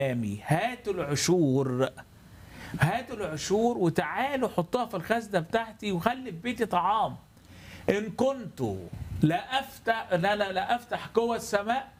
امي هاتوا العشور هاتوا العشور وتعالوا حطوها في الخزنه بتاعتي وخلي في بيتي طعام ان كنت لا افتح لا لا لا افتح قوى السماء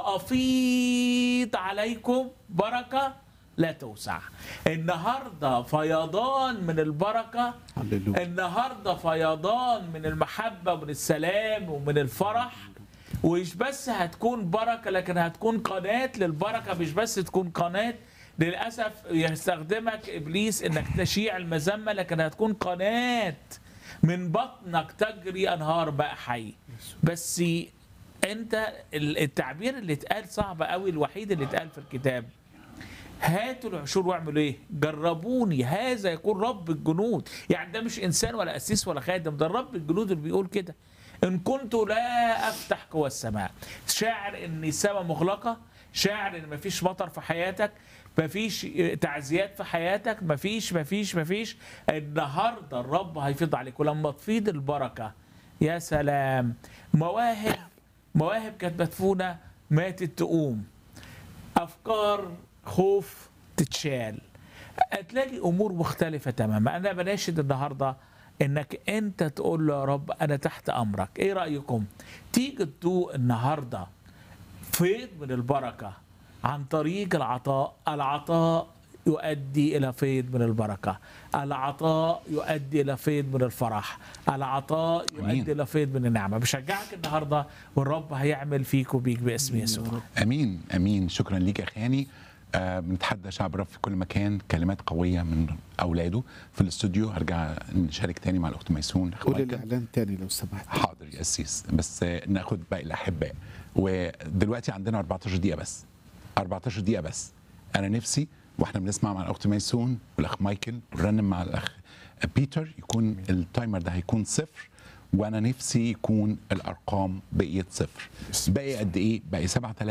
وافيض عليكم بركه لا توسع النهارده فيضان من البركه هللويا النهارده فيضان من المحبه ومن السلام ومن الفرح ومش بس هتكون بركه لكن هتكون قناه للبركه مش بس تكون قناه للاسف يستخدمك ابليس انك تشيع المذمه لكن هتكون قناه من بطنك تجري انهار بقى حي بس انت التعبير اللي اتقال صعب قوي الوحيد اللي اتقال في الكتاب هاتوا العشور واعملوا ايه؟ جربوني هذا يقول رب الجنود، يعني ده مش انسان ولا قسيس ولا خادم، ده رب الجنود اللي بيقول كده. ان كنت لا افتح قوى السماء، شاعر ان السماء مغلقه، شاعر ان مفيش مطر في حياتك، مفيش تعزيات في حياتك، مفيش مفيش مفيش، النهارده الرب هيفيض عليك ولما تفيض البركه يا سلام مواهب مواهب كانت مدفونه ماتت تقوم افكار خوف تتشال هتلاقي امور مختلفه تماما انا بناشد النهارده انك انت تقول له يا رب انا تحت امرك ايه رايكم تيجي تدوق النهارده فيض من البركه عن طريق العطاء العطاء يؤدي الى فيض من البركه العطاء يؤدي الى فيض من الفرح العطاء أمين. يؤدي الى فيض من النعمه بشجعك النهارده والرب هيعمل فيك وبيك باسم يسوع امين امين شكرا ليك يا خاني آه بنتحدى شعب رب في كل مكان كلمات قويه من اولاده في الاستوديو هرجع نشارك تاني مع الاخت ميسون أخ قول مايكل. الاعلان تاني لو سمحت حاضر يا أسيس بس آه، ناخد باقي الأحباء ودلوقتي عندنا 14 دقيقة بس 14 دقيقة بس أنا نفسي واحنا بنسمع مع الأخت ميسون والأخ مايكل ونرنم مع الأخ بيتر يكون التايمر ده هيكون صفر وانا نفسي يكون الارقام بقيت صفر باقي قد ايه باقي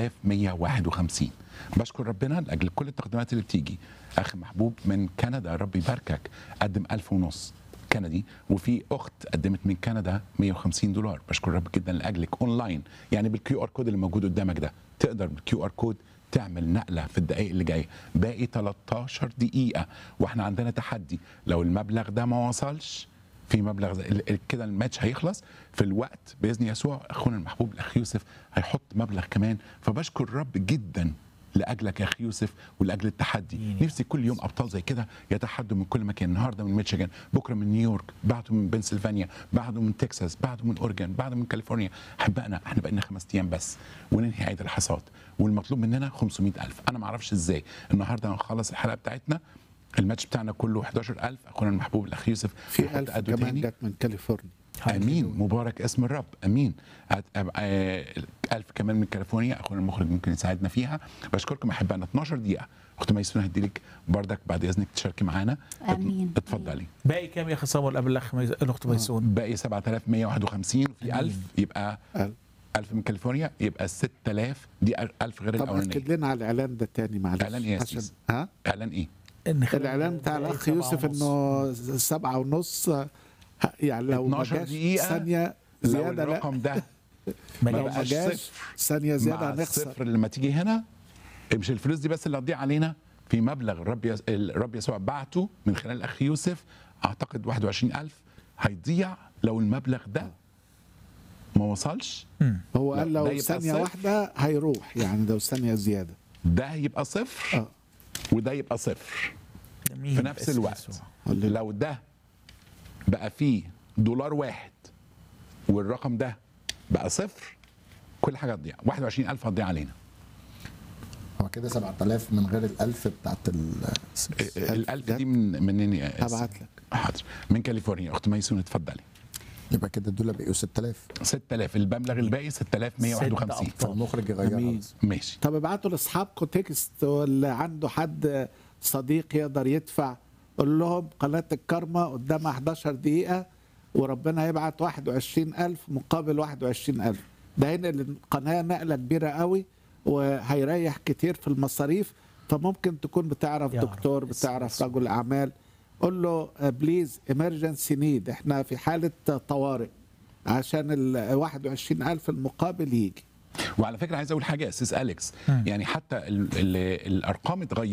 7151 بشكر ربنا لاجل كل التقديمات اللي بتيجي اخ محبوب من كندا يا رب يباركك قدم ألف ونص كندي وفي اخت قدمت من كندا 150 دولار بشكر رب جدا لاجلك اونلاين يعني بالكيو ار كود اللي موجود قدامك ده تقدر بالكيو ار كود تعمل نقله في الدقائق اللي جايه باقي 13 دقيقه واحنا عندنا تحدي لو المبلغ ده ما وصلش في مبلغ زي- ال- ال- كده الماتش هيخلص في الوقت باذن يسوع اخونا المحبوب الاخ يوسف هيحط مبلغ كمان فبشكر الرب جدا لاجلك يا اخي يوسف ولاجل التحدي نفسي كل يوم ابطال زي كده يتحدوا من كل مكان النهارده من ميشيغان بكره من نيويورك بعده من بنسلفانيا بعده من تكساس بعده من اورجن بعده من كاليفورنيا احبائنا احنا بقينا خمس ايام بس وننهي عيد الحصاد والمطلوب مننا 500000 انا ما اعرفش ازاي النهارده هنخلص الحلقه بتاعتنا الماتش بتاعنا كله 11000 اخونا المحبوب الاخ يوسف في هيحط ألف قده كمان تاني. جت من كاليفورنيا امين مبارك اسم الرب امين أت- أب- آه، الف كمان من كاليفورنيا اخونا المخرج ممكن يساعدنا فيها بشكركم احبائنا 12 دقيقه اخت ميسون هدي لك بردك بعد اذنك تشاركي معانا آمين. اتفضلي باقي كام يا اخي صامويل قبل الاخ ميز- الاخت ميسون باقي 7151 في 1000 يبقى ألف. 1000 من كاليفورنيا يبقى 6000 دي 1000 غير طب الاولانيه اكد لنا على الاعلان ده تاني معلش إعلان إيه يا عشان سيس؟ ها اعلان ايه إن خلال الاعلان بتاع باقي الاخ سبعة يوسف ونص. انه سبعة ونص ه- يعني لو ما 12 جاش دقيقة ثانية لو زيادة لا الرقم ده ما لو ما ما جاش. بقاش جاش صفر ثانية زيادة مع هنخسر الصفر لما تيجي هنا مش الفلوس دي بس اللي هتضيع علينا في مبلغ الرب يس... الرب يسوع بعته من خلال الاخ يوسف اعتقد 21000 هيضيع لو المبلغ ده ما وصلش هو لا، قال ده لو يبقى ثانية صفر. واحدة هيروح يعني لو ثانية زيادة ده هيبقى صفر اه وده يبقى صفر جميل في نفس باسم الوقت يسوع. هللويا. لو ده بقى فيه دولار واحد والرقم ده بقى صفر كل حاجه هتضيع 21000 هتضيع علينا هو كده 7000 من غير الألف بتاعت ال الألف دي من منين يا آسف؟ هبعت لك حاضر من كاليفورنيا اخت ميسون اتفضلي يبقى كده دول بقوا 6000 6000 المبلغ الباقي 6151 ستة فالمخرج يغيرها أمين. بس. ماشي طب ابعتوا لاصحابكم تكست واللي عنده حد صديق يقدر يدفع قول لهم قناة الكرمة قدامها 11 دقيقة وربنا هيبعت 21000 مقابل 21000 ده هينقل القناة نقلة كبيرة قوي وهيريح كتير في المصاريف فممكن تكون بتعرف يا دكتور رب، بتعرف اسم رجل أعمال قول له بليز emergency نيد احنا في حالة طوارئ عشان ال 21000 المقابل يجي وعلى فكره عايز اقول حاجه يا استاذ اليكس يعني حتى ال ال الارقام اتغيرت